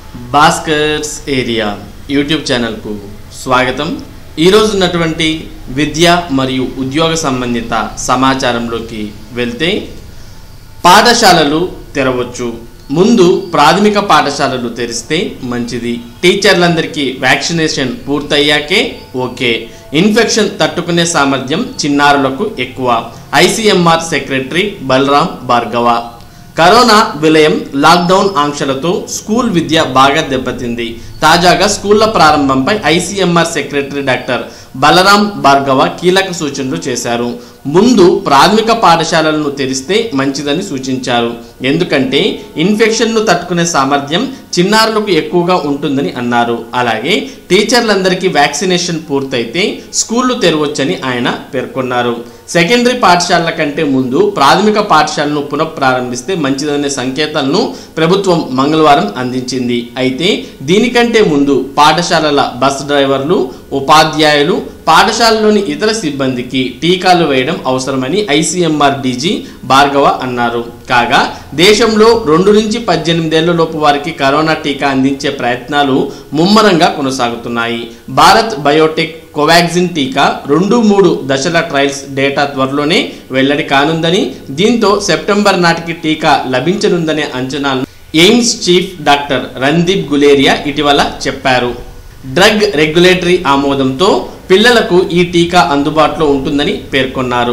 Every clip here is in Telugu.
భాస్కర్స్ ఏరియా యూట్యూబ్ ఛానల్కు స్వాగతం ఈరోజు ఉన్నటువంటి విద్య మరియు ఉద్యోగ సంబంధిత సమాచారంలోకి వెళ్తే పాఠశాలలు తెరవచ్చు ముందు ప్రాథమిక పాఠశాలలు తెరిస్తే మంచిది టీచర్లందరికీ వ్యాక్సినేషన్ పూర్తయ్యాకే ఓకే ఇన్ఫెక్షన్ తట్టుకునే సామర్థ్యం చిన్నారులకు ఎక్కువ ICMR secretary Balaram Bhargava corona విలయం లాక్డౌన్ ఆంక్షలతో స్కూల్ విద్య బాగా దెబ్బతింది తాజాగా స్కూళ్ల ప్రారంభంపై ICMR secretary doctor Balaram Bhargava కీలక సూచనలు చేశారు ముందు ప్రాథమిక పాఠశాలలను తెరిస్తే మంచిదని సూచించారు ఎందుకంటే ఇన్ఫెక్షన్ను తట్టుకునే సామర్థ్యం చిన్నారులకు ఎక్కువగా ఉంటుందని అన్నారు అలాగే టీచర్లందరికీ వ్యాక్సినేషన్ పూర్తయితే స్కూళ్లు తెరవచ్చని ఆయన పేర్కొన్నారు సెకండరీ పాఠశాలల కంటే ముందు ప్రాథమిక పాఠశాలను పునఃప్రారంభిస్తే మంచిదనే సంకేతాలను ప్రభుత్వం మంగళవారం అందించింది అయితే దీనికంటే ముందు పాఠశాలల బస్ డ్రైవర్లు ఉపాధ్యాయులు పాఠశాలలోని ఇతర సిబ్బందికి టీకాలు వేయడం అవసరమని ఐసీఎంఆర్ డీజీ భార్గవ అన్నారు కాగా దేశంలో రెండు నుంచి పద్దెనిమిదేళ్ల లోపు వారికి కరోనా టీకా అందించే ప్రయత్నాలు ముమ్మరంగా కొనసాగుతున్నాయి భారత్ బయోటెక్ కోవాక్సిన్ టీకా రెండు మూడు దశల ట్రయల్స్ డేటా త్వరలోనే వెల్లడి కానుందని దీంతో సెప్టెంబర్ నాటికి టీకా లభించనుందనే అంచనాలను AIIMS chief doctor Randeep Guleria ఇటీవల చెప్పారు డ్రగ్ రెగ్యులేటరీ ఆమోదంతో పిల్లలకు ఈ టీకా అందుబాటులో ఉంటుందని పేర్కొన్నారు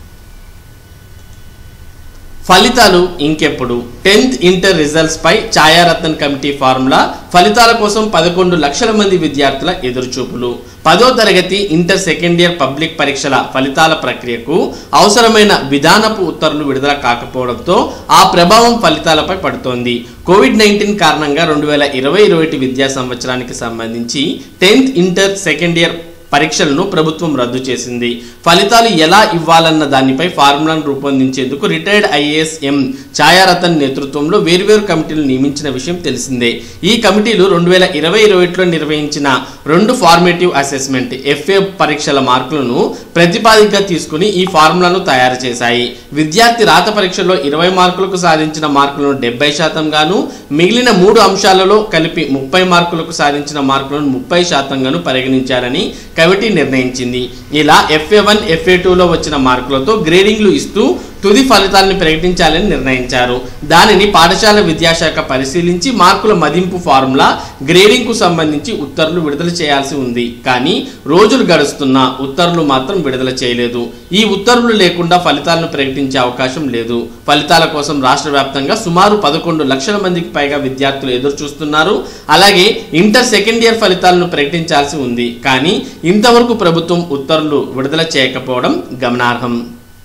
ఫలితాలు ఇంకెప్పుడు టెన్త్ ఇంటర్ రిజల్ట్స్ పై ఛాయారత్న కమిటీ ఫార్ములా ఫలితాల కోసం పదకొండు లక్షల మంది విద్యార్థుల ఎదురుచూపులు పదో తరగతి ఇంటర్ సెకండ్ ఇయర్ పబ్లిక్ పరీక్షల ఫలితాల ప్రక్రియకు అవసరమైన విధానపు ఉత్తర్వులు విడుదల కాకపోవడంతో ఆ ప్రభావం ఫలితాలపై పడుతోంది కోవిడ్ నైన్టీన్ కారణంగా రెండు వేల ఇరవై ఇరవై విద్యా సంవత్సరానికి సంబంధించి టెన్త్ ఇంటర్ సెకండ్ ఇయర్ పరీక్షలను ప్రభుత్వం రద్దు చేసింది ఫలితాలు ఎలా ఇవ్వాలన్న దానిపై ఫార్ములాను రూపొందించేందుకు రిటైర్డ్ ఐఏఎస్ ఎం ఛాయారతన్ నేతృత్వంలో వేర్వేరు కమిటీలు నియమించిన విషయం తెలిసిందే ఈ కమిటీలు రెండు వేల ఇరవై ఇరవైలో నిర్వహించిన రెండు ఫార్మేటివ్ అసెస్మెంట్ ఎఫ్ఏ పరీక్షల మార్కులను ప్రతిపాదికగా తీసుకుని ఈ ఫార్ములాను తయారు చేశాయి విద్యార్థి రాత పరీక్షలో ఇరవై మార్కులకు సాధించిన మార్కులను డెబ్బై శాతం గాను మిగిలిన మూడు అంశాలలో కలిపి ముప్పై మార్కులకు సాధించిన మార్కులను ముప్పై శాతంగాను పరిగణించాలని కమిటీ నిర్ణయించింది ఇలా ఎఫ్ఏ వన్ ఎఫ్ఏ టూలో వచ్చిన మార్కులతో గ్రేడింగ్లు ఇస్తూ తుది ఫలితాలను ప్రకటించాలని నిర్ణయించారు దానిని పాఠశాల విద్యాశాఖ పరిశీలించి మార్కుల మదింపు ఫార్ములా గ్రేడింగ్కు సంబంధించి ఉత్తర్వులు విడుదల చేయాల్సి ఉంది కానీ రోజులు గడుస్తున్నా ఉత్తర్వులు మాత్రం విడుదల చేయలేదు ఈ ఉత్తర్వులు లేకుండా ఫలితాలను ప్రకటించే అవకాశం లేదు ఫలితాల కోసం రాష్ట్ర వ్యాప్తంగా సుమారు పదకొండు లక్షల మందికి పైగా విద్యార్థులు ఎదురు చూస్తున్నారు అలాగే ఇంటర్ సెకండ్ ఇయర్ ఫలితాలను ప్రకటించాల్సి ఉంది కానీ ఇంతవరకు ప్రభుత్వం ఉత్తర్వులు విడుదల చేయకపోవడం గమనార్హం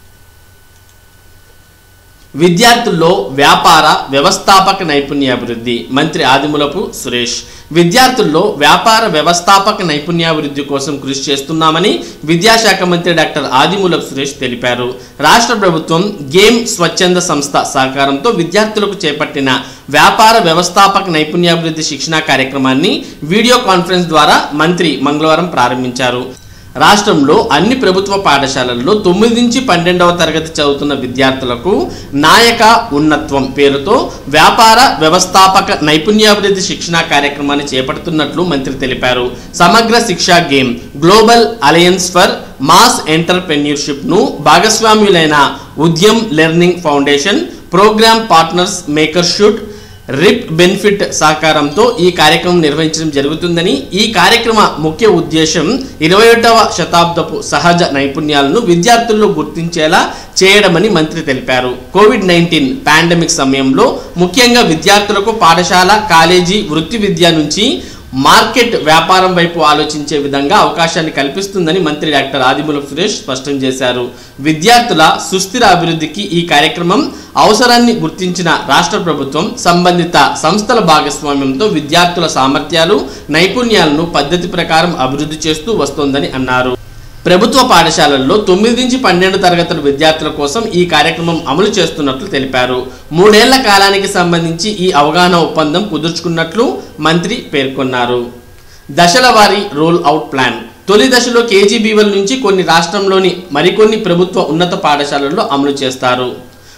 విద్యార్థుల్లో వ్యాపార వ్యవస్థాపక నైపుణ్యాభివృద్ధి మంత్రి ఆదిమూలపు సురేష్ విద్యార్థుల్లో వ్యాపార వ్యవస్థాపక నైపుణ్యాభివృద్ధి కోసం కృషి చేస్తున్నామని విద్యాశాఖ మంత్రి డాక్టర్ ఆదిమూలపు సురేష్ తెలిపారు రాష్ట్ర ప్రభుత్వం గేమ్ స్వచ్ఛంద సంస్థ సహకారంతో విద్యార్థులకు చేపట్టిన వ్యాపార వ్యవస్థాపక నైపుణ్యాభివృద్ధి శిక్షణా కార్యక్రమాన్ని వీడియో కాన్ఫరెన్స్ ద్వారా మంత్రి మంగళవారం ప్రారంభించారు రాష్ట్రంలో అన్ని ప్రభుత్వ పాఠశాలల్లో తొమ్మిది నుంచి పన్నెండవ తరగతి చదువుతున్న విద్యార్థులకు నాయక ఉన్నత్వం పేరుతో వ్యాపార వ్యవస్థాపక నైపుణ్యాభివృద్ధి శిక్షణా కార్యక్రమాన్ని చేపడుతున్నట్లు మంత్రి తెలిపారు Samagra Shiksha game global alliance for mass entrepreneurship ను భాగస్వామ్యులైన Udyam learning foundation program partners maker shoot rip benefit సహకారంతో ఈ కార్యక్రమం నిర్వహించడం జరుగుతుందని ఈ కార్యక్రమ ముఖ్య ఉద్దేశం ఇరవై ఒకటవ శతాబ్దపు సహజ నైపుణ్యాలను విద్యార్థుల్లో గుర్తించేలా చేయడమని మంత్రి తెలిపారు కోవిడ్ నైన్టీన్ పాండమిక్ సమయంలో ముఖ్యంగా విద్యార్థులకు పాఠశాల కాలేజీ వృత్తి విద్య నుంచి మార్కెట్ వ్యాపారం వైపు ఆలోచించే విధంగా అవకాశాన్ని కల్పిస్తుందని మంత్రి డాక్టర్ ఆదిమూలపు సురేష్ స్పష్టం చేశారు విద్యార్థుల సుస్థిర అభివృద్ధికి ఈ కార్యక్రమం అవసరాన్ని గుర్తించిన రాష్ట్ర ప్రభుత్వం సంబంధిత సంస్థల భాగస్వామ్యంతో విద్యార్థుల సామర్థ్యాలు నైపుణ్యాలను పద్ధతి ప్రకారం అభివృద్ధి చేస్తూ వస్తోందని అన్నారు ప్రభుత్వ పాఠశాలల్లో తొమ్మిది నుంచి పన్నెండు తరగతుల విద్యార్థుల కోసం ఈ కార్యక్రమం అమలు చేస్తున్నట్లు తెలిపారు మూడేళ్ల కాలానికి సంబంధించి ఈ అవగాహన ఒప్పందం కుదుర్చుకున్నట్లు మంత్రి పేర్కొన్నారు దశల వారీ రోల్ అవుట్ ప్లాన్ తొలి దశలో కేజీబీవల్ నుంచి కొన్ని రాష్ట్రంలోని మరికొన్ని ప్రభుత్వ ఉన్నత పాఠశాలల్లో అమలు చేస్తారు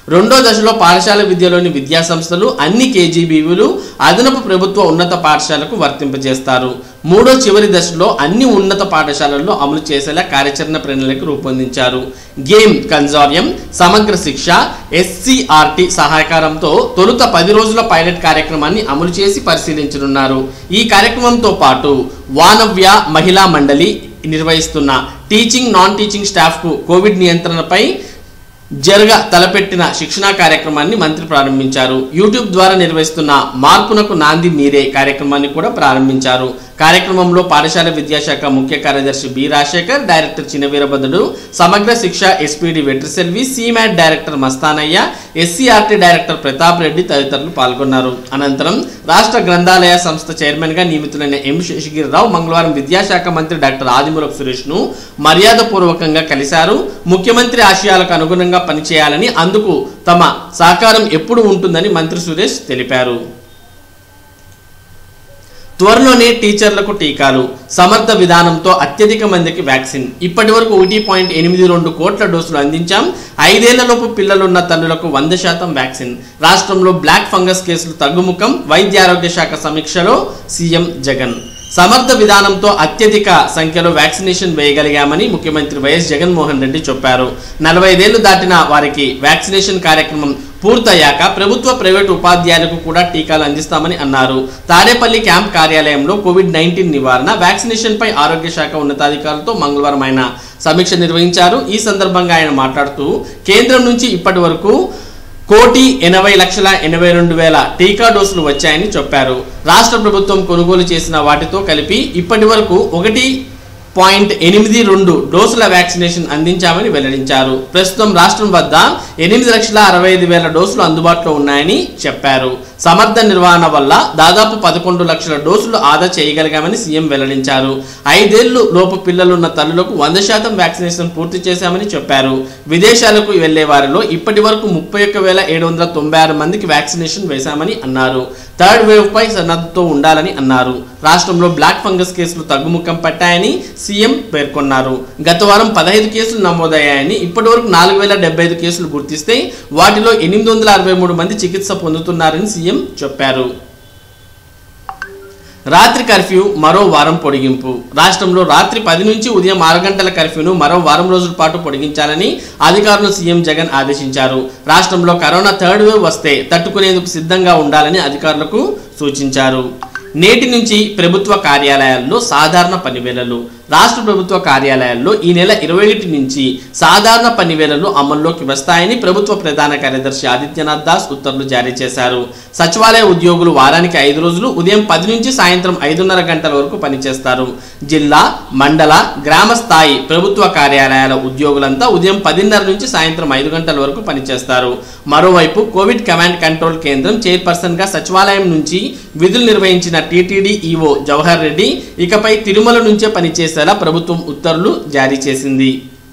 రెండో దశలో పాఠశాల విద్యలోని విద్యా సంస్థలు అన్ని కేజీబీవీలు అదనపు ప్రభుత్వ ఉన్నత పాఠశాలకు వర్తింపజేస్తారు మూడో చివరి దశలో అన్ని ఉన్నత పాఠశాలల్లో అమలు చేసేలా కార్యాచరణ ప్రణాళిక రూపొందించారు గేమ్ కన్జార్యం సమగ్ర శిక్ష ఎస్సీఆర్టీ సహకారంతో తొలుత పది రోజుల పైలట్ కార్యక్రమాన్ని అమలు చేసి పరిశీలించనున్నారు ఈ కార్యక్రమంతో పాటు వానవ్య మహిళా మండలి నిర్వహిస్తున్న టీచింగ్ నాన్ టీచింగ్ స్టాఫ్కు కోవిడ్ నియంత్రణపై జరగ తలపెట్టిన శిక్షణా కార్యక్రమాన్ని మంత్రి ప్రారంభించారు యూట్యూబ్ ద్వారా నిర్వహిస్తున్న మార్పునకు నాంది మీరే కార్యక్రమాన్ని కూడా ప్రారంభించారు కార్యక్రమంలో పాఠశాల విద్యాశాఖ ముఖ్య కార్యదర్శి B Rajasekhar director Chinaveerabhadrudu Samagra Shiksha SPD Vetriselvi SIEMAT director Mastanaiah SCERT director Pratap Reddy తదితరులు పాల్గొన్నారు అనంతరం రాష్ట్ర గ్రంథాలయ సంస్థ చైర్మన్ గా నియమితులైన ఎం శేషగిరిరావు మంగళవారం విద్యాశాఖ మంత్రి డాక్టర్ ఆదిమూలపు సురేష్ ను మర్యాదపూర్వకంగా కలిశారు ముఖ్యమంత్రి ఆశయాలకు అనుగుణంగా పనిచేయాలని అందుకు తమ సహకారం ఎప్పుడు ఉంటుందని మంత్రి సురేష్ తెలిపారు త్వరలోనే టీచర్లకు టీకాలు సమర్థ విధానంతో అత్యధిక మందికి వ్యాక్సిన్ ఇప్పటి వరకు ఒకటి పాయింట్ ఎనిమిది రెండు కోట్ల డోసులు అందించాం ఐదేళ్లలోపు పిల్లలున్న తల్లులకు వంద శాతం వ్యాక్సిన్ రాష్ట్రంలో బ్లాక్ ఫంగస్ కేసులు తగ్గుముఖం వైద్య ఆరోగ్య శాఖ సమీక్షలో సీఎం జగన్ సమర్థ విధానంతో అత్యధిక సంఖ్యలో వ్యాక్సినేషన్ వేయగలిగామని ముఖ్యమంత్రి వైఎస్ జగన్మోహన్ రెడ్డి చెప్పారు నలభై ఐదేళ్లు దాటిన వారికి వ్యాక్సినేషన్ కార్యక్రమం పూర్తయ్యాక ప్రభుత్వ ప్రైవేటు ఉపాధ్యాయులకు కూడా టీకాలు అందిస్తామని అన్నారు తాడేపల్లి క్యాంప్ కార్యాలయంలో కోవిడ్ నైన్టీన్ నివారణ వ్యాక్సినేషన్ పై ఆరోగ్య శాఖ ఉన్నతాధికారులతో మంగళవారం ఆయన సమీక్ష నిర్వహించారు ఈ సందర్భంగా ఆయన మాట్లాడుతూ కేంద్రం నుంచి ఇప్పటి వరకు కోటి ఎనభై లక్షల ఎనభై రెండు వేల టీకా డోసులు వచ్చాయని చెప్పారు రాష్ట్ర ప్రభుత్వం కొనుగోలు చేసిన వాటితో కలిపి ఇప్పటి వరకు ఒకటి పాయింట్ ఎనిమిది రెండు డోసుల వ్యాక్సినేషన్ అందించామని వెల్లడించారు ప్రస్తుతం రాష్ట్రం వద్ద ఎనిమిది లక్షల అరవై ఐదు వేల డోసులు అందుబాటులో ఉన్నాయని చెప్పారు సమర్థ నిర్వహణ వల్ల దాదాపు పదకొండు లక్షల డోసులు ఆదా చేయగలిగామని సీఎం వెల్లడించారు ఐదేళ్లు లోపు పిల్లలున్న తల్లులకు వంద శాతం వ్యాక్సినేషన్ పూర్తి చేశామని చెప్పారు విదేశాలకు వెళ్లే వారిలో ఇప్పటి వరకు ముప్పై ఒక్క వేల ఏడు వందల తొంభై ఆరు మందికి వ్యాక్సినేషన్ వేశామని అన్నారు థర్డ్ వేవ్ పై సన్నద్ధతో ఉండాలని అన్నారు రాష్ట్రంలో బ్లాక్ ఫంగస్ కేసులు తగ్గుముఖం పట్టాయని సీఎం పేర్కొన్నారు గత వారం పదహైదు కేసులు నమోదయ్యాయని ఇప్పటి వరకు నాలుగు వేల డెబ్బై ఐదు కేసులు గుర్తిస్తే వాటిలో ఎనిమిది వందల అరవై మూడు మంది చికిత్స పొందుతున్నారని సీఎం చెప్పారు రాత్రి కర్ఫ్యూ మరో వారం పొడిగింపు రాష్ట్రంలో రాత్రి పది నుంచి ఉదయం ఆరు గంటల కర్ఫ్యూను మరో వారం రోజుల పాటు పొడిగించాలని అధికారులు సీఎం జగన్ ఆదేశించారు రాష్ట్రంలో కరోనా థర్డ్ వేవ్ వస్తే తట్టుకునేందుకు సిద్ధంగా ఉండాలని అధికారులకు సూచించారు నేటి నుంచి ప్రభుత్వ కార్యాలయాల్లో సాధారణ పనివేళలు రాష్ట్ర ప్రభుత్వ కార్యాలయాల్లో ఈ నెల ఇరవై ఒకటి నుంచి సాధారణ పనివేళలు అమల్లోకి వస్తాయని ప్రభుత్వ ప్రధాన కార్యదర్శి ఆదిత్యనాథ్ దాస్ ఉత్తర్వులు జారీ చేశారు సచివాలయ ఉద్యోగులు వారానికి ఐదు రోజులు ఉదయం పది నుంచి సాయంత్రం ఐదున్నర గంటల వరకు పనిచేస్తారు జిల్లా మండల గ్రామ స్థాయి ప్రభుత్వ కార్యాలయాల ఉద్యోగులంతా ఉదయం పదిన్నర నుంచి సాయంత్రం ఐదు గంటల వరకు పనిచేస్తారు మరోవైపు కోవిడ్ కమాండ్ కంట్రోల్ కేంద్రం చైర్పర్సన్ గా సచివాలయం నుంచి విధులు నిర్వహించిన టీటీడీ ఈవో జవహర్ రెడ్డి ఇకపై తిరుమల నుంచే పనిచేసేలా ప్రభుత్వం ఉత్తర్వులు జారీ చేసింది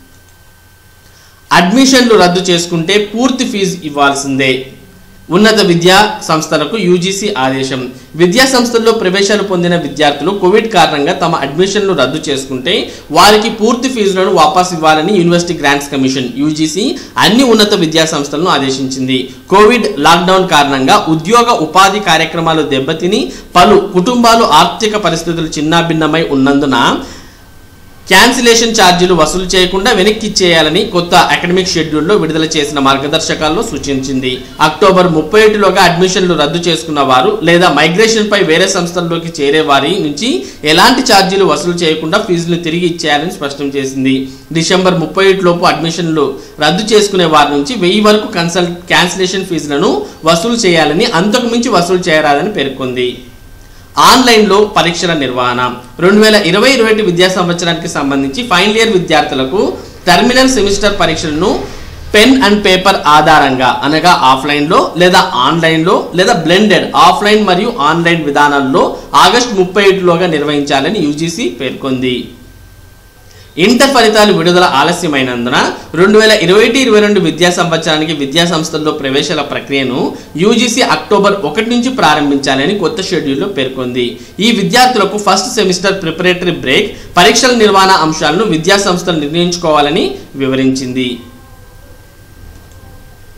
అడ్మిషన్లు రద్దు చేసుకుంటే పూర్తి ఫీజు ఇవ్వాల్సిందే ఉన్నత విద్యా సంస్థలకు యూజీసీ ఆదేశం విద్యా సంస్థల్లో ప్రవేశాలు పొందిన విద్యార్థులు కోవిడ్ కారణంగా తమ అడ్మిషన్లు రద్దు చేసుకుంటే వారికి పూర్తి ఫీజులను వాపస్ ఇవ్వాలని యూనివర్సిటీ గ్రాంట్స్ కమిషన్ యూజీసీ అన్ని ఉన్నత విద్యా సంస్థలను ఆదేశించింది కోవిడ్ లాక్డౌన్ కారణంగా ఉద్యోగ ఉపాధి కార్యక్రమాలు దెబ్బతిని పలు కుటుంబాలు ఆర్థిక పరిస్థితులు చిన్నాభిన్నమై ఉన్నందున క్యాన్సిలేషన్ ఛార్జీలు వసూలు చేయకుండా వెనక్కి ఇచ్చేయాలని కొత్త అకాడమిక్ షెడ్యూల్లో విడుదల చేసిన మార్గదర్శకాల్లో సూచించింది అక్టోబర్ ముప్పై ఒకటిలోగా అడ్మిషన్లు రద్దు చేసుకున్న వారు లేదా మైగ్రేషన్ పై వేరే సంస్థల్లోకి చేరే వారి నుంచి ఎలాంటి ఛార్జీలు వసూలు చేయకుండా ఫీజులు తిరిగి ఇచ్చేయాలని స్పష్టం చేసింది డిసెంబర్ ముప్పై లోపు అడ్మిషన్లు రద్దు చేసుకునే వారి నుంచి వెయ్యి వరకు కన్సల్ట్ క్యాన్సిలేషన్ ఫీజులను వసూలు చేయాలని అంతకు మించి వసూలు చేయరాదని పేర్కొంది ఆన్లైన్లో పరీక్షల నిర్వహణ రెండు వేల ఇరవై ఇరవై ఒకటి విద్యా సంవత్సరానికి సంబంధించి ఫైనల్ ఇయర్ విద్యార్థులకు టెర్మినల్ సెమిస్టర్ పరీక్షలను పెన్ అండ్ పేపర్ ఆధారంగా అనగా ఆఫ్లైన్లో లేదా ఆన్లైన్లో లేదా బ్లెండెడ్ ఆఫ్లైన్ మరియు ఆన్లైన్ విధానాల్లో ఆగస్టు ముప్పై ఏడులోగా నిర్వహించాలని యూజీసీ పేర్కొంది ఇంటర్ ఫలితాలు విడుదల ఆలస్యమైనందున రెండు వేల ఇరవై ఒకటి ఇరవై రెండు విద్యా సంవత్సరానికి విద్యా సంస్థల్లో ప్రవేశాల ప్రక్రియను యూజీసీ అక్టోబర్ ఒకటి నుంచి ప్రారంభించాలని కొత్త షెడ్యూల్లో పేర్కొంది ఈ విద్యార్థులకు ఫస్ట్ సెమిస్టర్ ప్రిపరేటరీ బ్రేక్ పరీక్షల నిర్వహణ అంశాలను విద్యా సంస్థలు నిర్ణయించుకోవాలని వివరించింది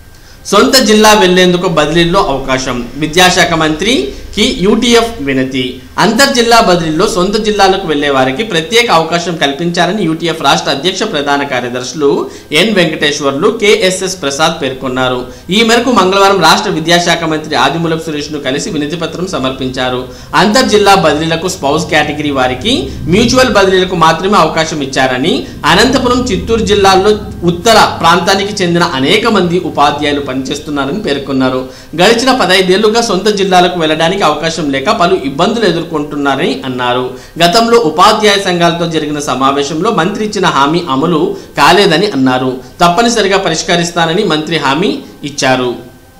సొంత జిల్లా వెళ్లేందుకు బదిలీల్లో అవకాశం విద్యాశాఖ మంత్రికి యూటీఎఫ్ వినతి అంతర్జిల్లా బదిలీల్లో సొంత జిల్లాలకు వెళ్లే వారికి ప్రత్యేక అవకాశం కల్పించాలని యూటీఎఫ్ రాష్ట్ర అధ్యక్ష ప్రధాన కార్యదర్శులు ఎన్ వెంకటేశ్వర్లు కేఎస్ఎస్ ప్రసాద్ పేర్కొన్నారు ఈ మేరకు మంగళవారం రాష్ట్ర విద్యాశాఖ మంత్రి ఆదిమూలపు సురేష్ ను కలిసి వినతి పత్రం సమర్పించారు అంతర్జిల్లా బదిలీలకు స్పౌస్ కేటగిరీ వారికి మ్యూచువల్ బదిలీలకు మాత్రమే అవకాశం ఇచ్చారని అనంతపురం చిత్తూరు జిల్లాల్లో ఉత్తర ప్రాంతానికి చెందిన అనేక మంది ఉపాధ్యాయులు పనిచేస్తున్నారని పేర్కొన్నారు గడిచిన పదైదేళ్లుగా సొంత జిల్లాలకు వెళ్లడానికి అవకాశం లేక పలు ఇబ్బందులు ఎదుర్కొంటున్నారని అన్నారు గతంలో ఉపాధ్యాయ సంఘాలతో జరిగిన సమావేశంలో మంత్రి ఇచ్చిన హామీ అమలు కాలేదని అన్నారు తప్పనిసరిగా పరిష్కరిస్తానని మంత్రి హామీ ఇచ్చారు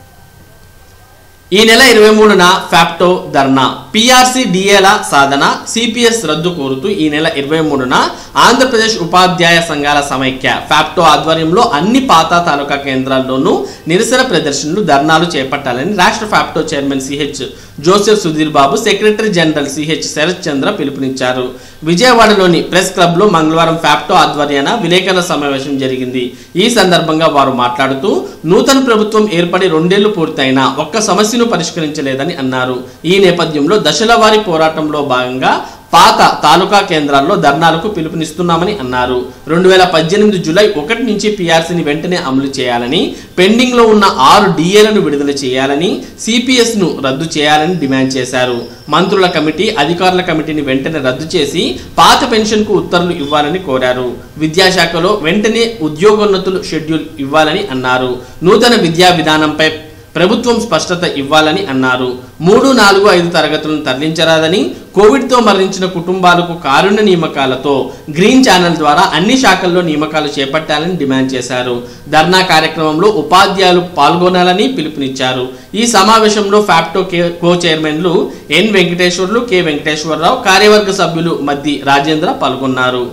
ఈ నెల ఇరవై మూడున ఫ్యాప్టో ధర్నా పిఆర్సీ డిఏల సాధన సిపిఎస్ రద్దు కోరుతూ ఈ నెల ఇరవై మూడున ఆంధ్రప్రదేశ్ ఉపాధ్యాయ సంఘాల సమైక్య ఫ్యాప్టో ఆధ్వర్యంలో అన్ని పాత తాలూకా కేంద్రాల్లోనూ నిరసన ప్రదర్శనలు ధర్నాలు చేపట్టాలని రాష్ట్ర FAPTO chairman CH Joseph Sudhir Babu secretary general CH Sarath Chandra పిలుపునిచ్చారు విజయవాడలోని ప్రెస్ క్లబ్లో మంగళవారం ఫ్యాప్టో ఆధ్వర్యాన విలేకరుల సమావేశం జరిగింది ఈ సందర్భంగా వారు మాట్లాడుతూ నూతన ప్రభుత్వం ఏర్పడి రెండేళ్లు పూర్తయినా ఒక్క సమస్యను పరిష్కరించలేదని అన్నారు ఈ నేపథ్యంలో దశల వారీ పోరాటంలో భాగంగా పాత తాలూకా కేంద్రాల్లో ధర్నాలకు పిలుపునిస్తున్నామని అన్నారు రెండు వేల పద్దెనిమిది జూలై ఒకటి నుంచి పీఆర్సీని వెంటనే అమలు చేయాలని పెండింగ్లో ఉన్న ఆరు డిఏలను విడుదల చేయాలని సిపిఎస్ను రద్దు చేయాలని డిమాండ్ చేశారు మంత్రుల కమిటీ అధికారుల కమిటీని వెంటనే రద్దు చేసి పాత పెన్షన్కు ఉత్తర్వులు ఇవ్వాలని కోరారు విద్యాశాఖలో వెంటనే ఉద్యోగోన్నతులు షెడ్యూల్ ఇవ్వాలని అన్నారు నూతన విద్యా విధానంపై ప్రభుత్వం స్పష్టత ఇవ్వాలని అన్నారు మూడు నాలుగు ఐదు తరగతులను తరలించరాదని కోవిడ్తో మరణించిన కుటుంబాలకు కారుణ్య నియామకాలతో గ్రీన్ ఛానల్ ద్వారా అన్ని శాఖల్లో నియామకాలు చేపట్టాలని డిమాండ్ చేశారు ధర్నా కార్యక్రమంలో ఉపాధ్యాయులు పాల్గొనాలని పిలుపునిచ్చారు ఈ సమావేశంలో ఫ్యాప్టో కే కో చైర్మన్లు ఎన్ వెంకటేశ్వర్లు కె వెంకటేశ్వరరావు కార్యవర్గ సభ్యులు మద్ది రాజేంద్ర పాల్గొన్నారు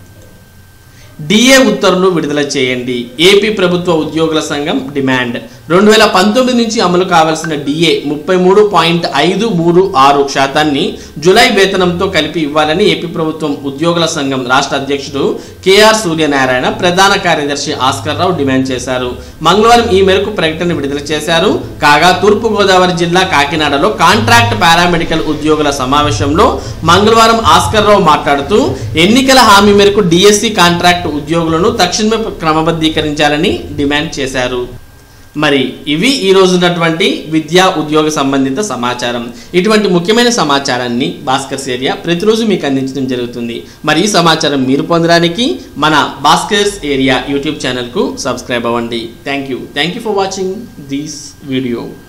డిఏ ఉత్తర్వులు విడుదల చేయండి ఏపీ ప్రభుత్వ ఉద్యోగుల సంఘం డిమాండ్ రెండు వేల పంతొమ్మిది నుంచి అమలు కావాల్సిన డిఏ ముప్పై మూడు పాయింట్ ఐదు మూడు ఆరు శాతాన్ని జులై వేతనంతో కలిపి ఇవ్వాలని ఏపీ ప్రభుత్వం ఉద్యోగుల సంఘం రాష్ట్ర అధ్యక్షుడు కేఆర్ సూర్యనారాయణ ప్రధాన కార్యదర్శి ఆస్కర్ రావు డిమాండ్ చేశారు మంగళవారం ఈ మేరకు ప్రకటన విడుదల చేశారు కాగా తూర్పు గోదావరి జిల్లా కాకినాడలో కాంట్రాక్ట్ పారామెడికల్ ఉద్యోగుల సమావేశంలో మంగళవారం ఆస్కర్ రావు మాట్లాడుతూ ఎన్నికల హామీ మేరకు డిఎస్సి కాంట్రాక్ట్ ఉద్యోగులను తక్షణమే క్రమబద్ధీకరించాలని డిమాండ్ చేశారు మరి ఇవి ఈ రోజు ఉన్నటువంటి విద్యా ఉద్యోగ సంబంధిత సమాచారం ఇటువంటి ముఖ్యమైన సమాచారాన్ని భాస్కర్స్ ఏరియా ప్రతిరోజు మీకు అందించడం జరుగుతుంది మరి ఈ సమాచారం మీరు పొందడానికి మన భాస్కర్స్ ఏరియా యూట్యూబ్ ఛానల్కు సబ్స్క్రైబ్ అవ్వండి thank you thank you for watching this video